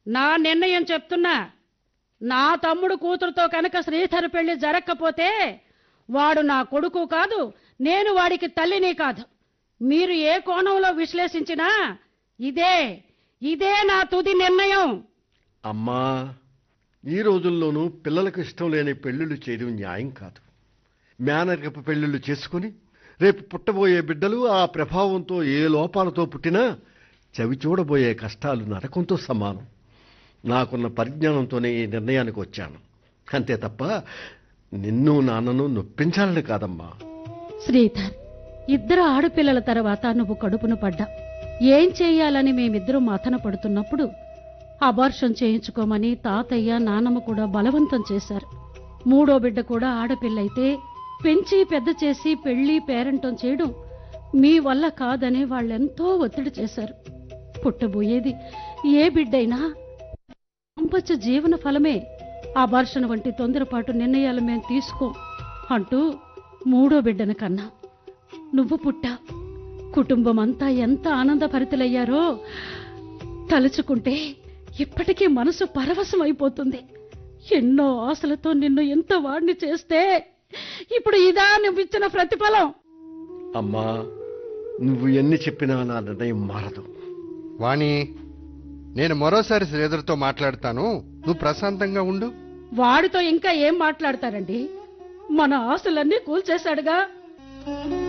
నా నిర్ణయం చెప్తున్నా నా తమ్ముడు కూతురుతో కనుక శ్రీధర్ పెళ్లి జరగకపోతే వాడు నా కొడుకు కాదు నేను వాడికి తల్లిని కాదు మీరు ఏ కోణంలో విశ్లేషించినా ఇదే ఇదే నా తుది నిర్ణయం అమ్మా ఈ రోజుల్లోనూ పిల్లలకు ఇష్టం లేని పెళ్లిళ్ళు చేయడం న్యాయం కాదు మేనరికపు పెళ్లిళ్ళు చేసుకుని రేపు పుట్టబోయే బిడ్డలు ఆ ప్రభావంతో ఏ లోపాలతో పుట్టినా చవి చూడబోయే కష్టాలు నరకంతో సమానం నాకున్న పరిజ్ఞానంతోనే ఈ నిర్ణయానికి వచ్చాను అంతే తప్ప నిన్ను నాన్నను నొప్పించాలని కాదమ్మా శ్రీధర్ ఇద్దరు ఆడపిల్లల తర్వాత నువ్వు కడుపును పడ్డా ఏం చెయ్యాలని మేమిద్దరం మథన పడుతున్నప్పుడు అబార్షన్ చేయించుకోమని తాతయ్య నానమ్మ కూడా బలవంతం చేశారు మూడో బిడ్డ కూడా ఆడపిల్లయితే పెంచి పెద్ద చేసి పెళ్లి పేరంటం చేయడం మీ వల్ల కాదని వాళ్ళెంతో ఒత్తిడి చేశారు పుట్టబోయేది ఏ బిడ్డైనా పంపచ్చ జీవన ఫలమే అబార్షన్ వంటి తొందరపాటు నిర్ణయాలు మేం తీసుకో అంటూ మూడో బిడ్డను కన్నా నువ్వు పుట్టా కుటుంబం అంతా ఎంత ఆనందభరితులయ్యారో తలుచుకుంటే ఇప్పటికీ మనసు పరవశం అయిపోతుంది ఎన్నో ఆశలతో నిన్ను ఎంత వాడిని చేస్తే ఇప్పుడు ఇదా నువ్విచ్చిన ప్రతిఫలం అమ్మా నువ్వు ఎన్ని చెప్పినా నా నిర్ణయం మారదు వాణి నేను మరోసారి శ్రీధర్తో మాట్లాడతాను నువ్వు ప్రశాంతంగా ఉండు వాడితో ఇంకా ఏం మాట్లాడతారండి మన ఆశలన్నీ కూల్చేశాడుగా